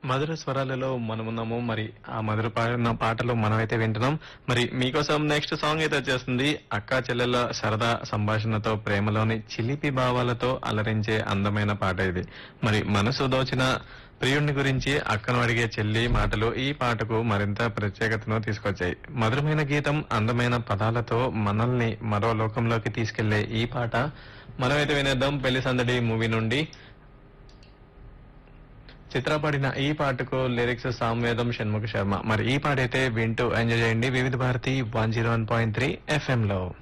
మధుర స్వరాలలో మనమున్నాము మరి ఆ మధుర పాడిన పాటలు మనమైతే వింటున్నాం మరి మీకోసం నెక్స్ట్ సాంగ్ అయితే వచ్చేస్తుంది అక్కా చెల్లెల సరదా సంభాషణతో ప్రేమలోని చిలిపి భావాలతో అలరించే అందమైన పాట ఇది మరి మనసు దోచిన ప్రియుడిని గురించి అక్కను అడిగే చెల్లి మాటలు ఈ పాటకు మరింత ప్రత్యేకతను తీసుకొచ్చాయి మధురమైన గీతం అందమైన పదాలతో మనల్ని మరో లోకంలోకి తీసుకెళ్లే ఈ పాట మనమైతే వినేద్దాం పెళ్లి సందడి మూవీ నుండి చిత్రపడిన ఈ పాటకు లిరిక్స్ సామ్వేదం షణ్ముఖ శర్మ మరి ఈ పాట అయితే వింటూ ఎంజాయ్ చేయండి Vividh Bharati one zero one point three FM లో